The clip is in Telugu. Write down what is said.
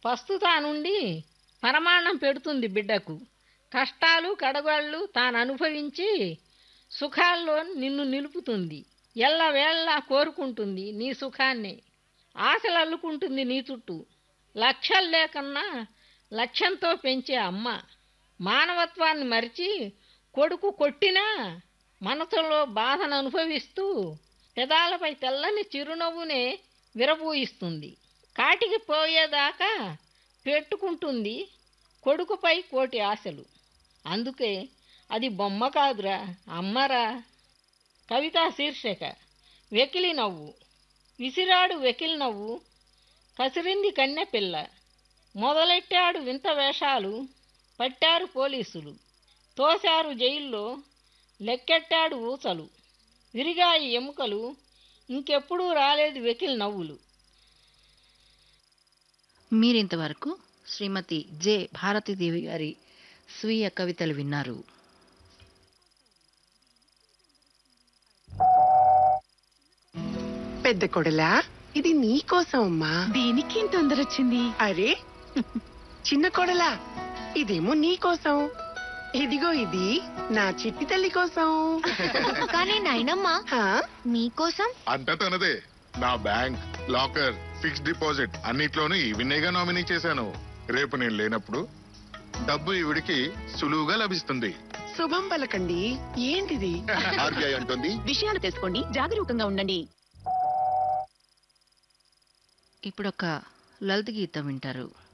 ప్రస్తుతా నుండి పరమాణం పెడుతుంది బిడ్డకు కష్టాలు కడగాళ్ళు తాను అనుభవించి సుఖాల్లో నిన్ను నిలుపుతుంది ఎల్లవేళలా కోరుకుంటుంది నీ సుఖాన్నే ఆశలు అల్లుకుంటుంది నీ చుట్టూ లక్ష్యాలు లేకన్నా లక్ష్యంతో పెంచే అమ్మ మానవత్వాన్ని మరిచి కొడుకు కొట్టినా మనసులో బాధను అనుభవిస్తూ పెదాలపై తెల్లని చిరునవ్వునే విరబూయిస్తుంది కాటికి పోయేదాకా పెట్టుకుంటుంది కొడుకుపై కోటి ఆశలు అందుకే అది బొమ్మ కాదురా అమ్మరా కవితా శీర్షిక వెకిలి నవ్వు విసిరాడు వెకిలి నవ్వు కసిరింది కన్నె పిల్ల మొదలెట్టాడు వింత వేషాలు పట్టారు పోలీసులు తోశారు జైల్లో లెక్కెట్టాడు ఊచలు విరిగాయి ఎముకలు ఇంకెప్పుడూ రాలేదు వెకిలి నవ్వులు మీరింతవరకు శ్రీమతి జె భారతీదేవి గారి స్వీయ కవితలు విన్నారు పెద్ద కొడలా ఇది నీ కోసం అమ్మా దీనికి ఇంత తొందర వచ్చింది అరే చిన్న కొడలా ఇదేమో నీ కోసం ఇదిగో ఇది నా చిట్టి తల్లి కోసం కానీ నాయనమ్మా హా? మీకోసం అంతా తనదే నా బ్యాంక్ లాకర్ ఫిక్స్డ్ డిపాజిట్ అన్నిట్లోనూ ఈవినేగా నామినీ చేశాను రేపు నేను లేనప్పుడు డబ్బు ఈవిడికి సులువుగా లభిస్తుంది శుభం పలకండి ఏంటిది ఆర్బీఐ అంటుంది విషయాలు తెలుసుకోండి జాగరూకంగా ఉండండి ఇప్పుడొక లలిత గీతం వింటారు